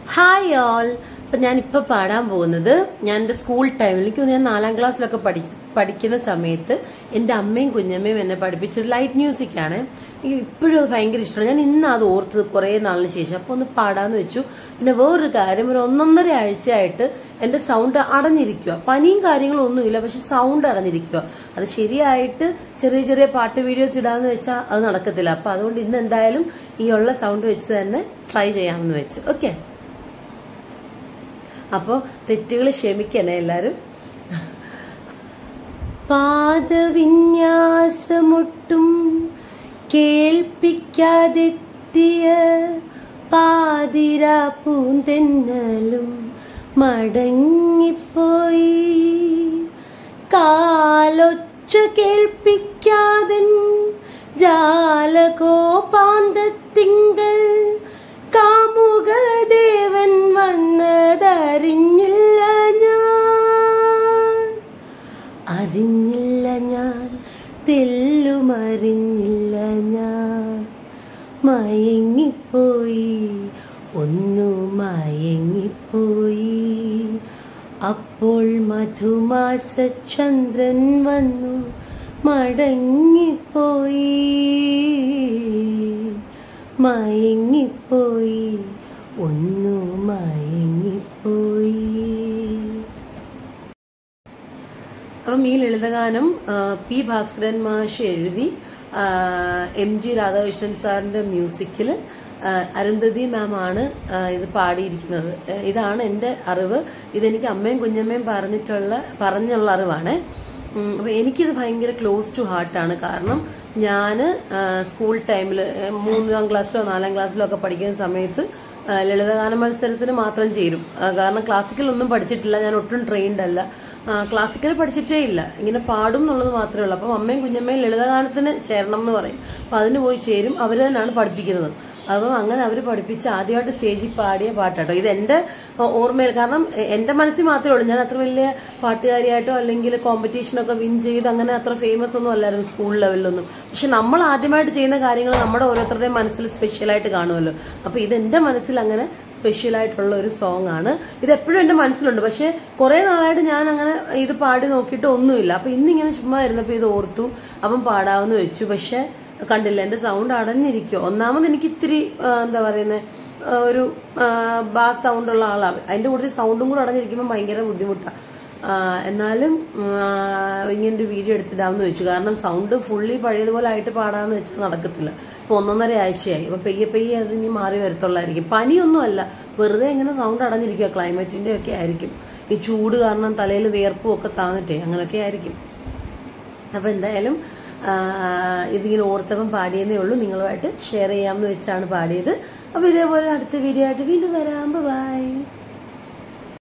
hi all അപ്പൊ ഞാൻ ഇപ്പൊ പാടാൻ പോകുന്നത് ഞാൻ എന്റെ സ്കൂൾ ടൈമിൽ എനിക്ക് തോന്നുന്നു ഞാൻ നാലാം ക്ലാസ്സിലൊക്കെ പഠി പഠിക്കുന്ന സമയത്ത് എന്റെ അമ്മയും കുഞ്ഞമ്മയും എന്നെ പഠിപ്പിച്ചൊരു ലൈറ്റ് മ്യൂസിക് ആണ് എനിക്ക് ഇപ്പോഴും അത് ഭയങ്കര ഇഷ്ടമാണ് ഞാൻ ഇന്ന് അത് ഓർത്തത് കുറെ നാളിന് ശേഷം അപ്പൊ ഒന്ന് പാടാന്ന് വെച്ചു പിന്നെ വേറൊരു കാര്യം ഒരു ഒന്നൊന്നര ആഴ്ചയായിട്ട് എന്റെ സൗണ്ട് അടഞ്ഞിരിക്കുക പനിയും കാര്യങ്ങളും ഒന്നുമില്ല പക്ഷെ സൗണ്ട് അടഞ്ഞിരിക്കുക അത് ശരിയായിട്ട് ചെറിയ ചെറിയ പാട്ട് വീഡിയോസ് ഇടാന്ന് വെച്ചാൽ അത് നടക്കത്തില്ല അപ്പൊ അതുകൊണ്ട് ഇന്ന് എന്തായാലും ഈ ഉള്ള സൗണ്ട് വെച്ച് തന്നെ ട്രൈ ചെയ്യാമെന്ന് വെച്ചു ഓക്കെ അപ്പോൾ തെറ്റുകൾ ക്ഷമിക്കണേ എല്ലാവരും പാദവിന്യാസമൊട്ടും കേൾപ്പിക്കാതെത്തിയ പാതിര പൂന്തെന്നലും മടങ്ങിപ്പോയി കാലൊച്ച കേൾപ്പിക്കാതൻ ജാലകോപാന്തത്തിങ്കൽ കാമുകദേവൻ വന്നതറിഞ്ഞില്ല ഞാൻ അറിഞ്ഞില്ല ഞാൻ തെല്ലുമറിഞ്ഞില്ല ഞാൻ മയങ്ങിപ്പോയി ഒന്നു മയങ്ങിപ്പോയി അപ്പോൾ മധുമാസ ചന്ദ്രൻ വന്നു മടങ്ങിപ്പോയി മയങ്ങിപ്പോയി ഒന്നു മയങ്ങിപ്പോയി അപ്പം ഈ ലളിതഗാനം ആ, പി ഭാസ്കരൻ മാഷ് എഴുതി ആ, എം ജി രാധാകൃഷ്ണൻ സാറിന്റെ മ്യൂസിക്കിൽ ആ, അരുന്ധതി മാം ആണ് ആ, ഇത് പാടിയിരിക്കുന്നത് ആ, ഇതാണ് എൻ്റെ അറിവ് ഇതെനിക്ക് അമ്മയും കുഞ്ഞമ്മയും പറഞ്ഞിട്ടുള്ള പറഞ്ഞുള്ള അറിവാണ് ഉം, അപ്പൊ എനിക്കിത് ഭയങ്കര ക്ലോസ് ടു ഹാർട്ടാണ് കാരണം ഞാൻ സ്കൂൾ ടൈമിൽ മൂന്നാം ക്ലാസ്സിലോ നാലാം ക്ലാസ്സിലോ ഒക്കെ പഠിക്കുന്ന സമയത്ത് ആ, ലളിതഗാന മത്സരത്തിന് മാത്രം ചേരും ആ, കാരണം ക്ലാസിക്കൽ ഒന്നും പഠിച്ചിട്ടില്ല ഞാൻ ഒട്ടും ട്രെയിൻഡ് അല്ല ക്ലാസിക്കൽ പഠിച്ചിട്ടേ ഇല്ല ഇങ്ങനെ പാടും എന്നുള്ളത് മാത്രമേ ഉള്ളൂ അപ്പം അമ്മയും കുഞ്ഞമ്മയും ലളിതഗാനത്തിന് ചേരണം എന്ന് പറയും അപ്പം അതിന് പോയി ചേരും അവർ തന്നെയാണ് പഠിപ്പിക്കുന്നത് അപ്പം അങ്ങനെ അവർ പഠിപ്പിച്ച് ആദ്യമായിട്ട് സ്റ്റേജിൽ പാടിയ പാട്ടാട്ടോ ഇത് എൻ്റെ ഓർമ്മയിൽ കാരണം എ- എൻ്റെ മനസ്സിൽ മാത്രമേ ഉള്ളൂ ഞാൻ അത്ര വലിയ പാട്ടുകാരിയായിട്ടോ അല്ലെങ്കിൽ കോമ്പറ്റീഷനൊക്കെ വിൻ ചെയ്ത് അങ്ങനെ അത്ര ഫേമസ് ഒന്നും അല്ലായിരുന്നു സ്കൂൾ ലെവലിലൊന്നും പക്ഷെ നമ്മൾ ആദ്യമായിട്ട് ചെയ്യുന്ന കാര്യങ്ങൾ നമ്മുടെ ഓരോരുത്തരുടെയും മനസ്സിൽ സ്പെഷ്യലായിട്ട് കാണുമല്ലോ അപ്പോൾ ഇത് എൻ്റെ മനസ്സിൽ അങ്ങനെ സ്പെഷ്യൽ ആയിട്ടുള്ള ഒരു സോങ് ആണ് ഇത് എപ്പോഴും എൻ്റെ മനസ്സിലുണ്ട് പക്ഷെ കുറേ നാളായിട്ട് ഞാൻ അങ്ങനെ ഇത് പാടി നോക്കിയിട്ട് ഒന്നുമില്ല അപ്പം ഇന്നിങ്ങനെ ചുമ്മാ ഇരുന്നപ്പോൾ ഇത് ഓർത്തു അപ്പം പാടാമെന്ന് വെച്ചു പക്ഷെ കണ്ടില്ല എൻ്റെ സൗണ്ട് അടഞ്ഞിരിക്കുമോ ഒന്നാമത് എനിക്ക് ഇത്തിരി ആ, എന്താ പറയുന്നത് ഒരു ബാസ് സൗണ്ട് ഉള്ള ആളാണ് അതിൻ്റെ കൂടുതൽ സൗണ്ടും കൂടെ അടഞ്ഞിരിക്കുമ്പോൾ ഭയങ്കര ബുദ്ധിമുട്ടാണ് എന്നാലും ആ, ഇങ്ങനൊരു വീഡിയോ എടുത്തിടാമെന്ന് വെച്ചു കാരണം സൗണ്ട് ഫുള്ളി പഴയതുപോലെ ആയിട്ട് പാടാമെന്ന് വെച്ചാൽ നടക്കത്തില്ല ഇപ്പൊ ഒന്നൊന്നര ആഴ്ചയായി അപ്പൊ പെയ്യെ പെയ്യെ അത് ഇനി മാറി വരത്തുള്ളായിരിക്കും പനിയൊന്നുമല്ല വെറുതെ ഇങ്ങനെ സൗണ്ട് അടഞ്ഞിരിക്കുക ക്ലൈമറ്റിന്റെ ഒക്കെ ആയിരിക്കും ഈ ചൂട് കാരണം തലയിൽ വിയർപ്പും ഒക്കെ താന്നിട്ടേ അങ്ങനെയൊക്കെ ആയിരിക്കും അപ്പൊ എന്തായാലും ആ, ഇതിങ്ങനെ ഓർത്തപ്പം പാടിയെന്നേ ഉള്ളൂ നിങ്ങളുമായിട്ട് ഷെയർ ചെയ്യാമെന്ന് വെച്ചാണ് പാടിയത് അപ്പൊ ഇതേപോലെ അടുത്ത വീഡിയോ ആയിട്ട് വീണ്ടും വരാം ബൈ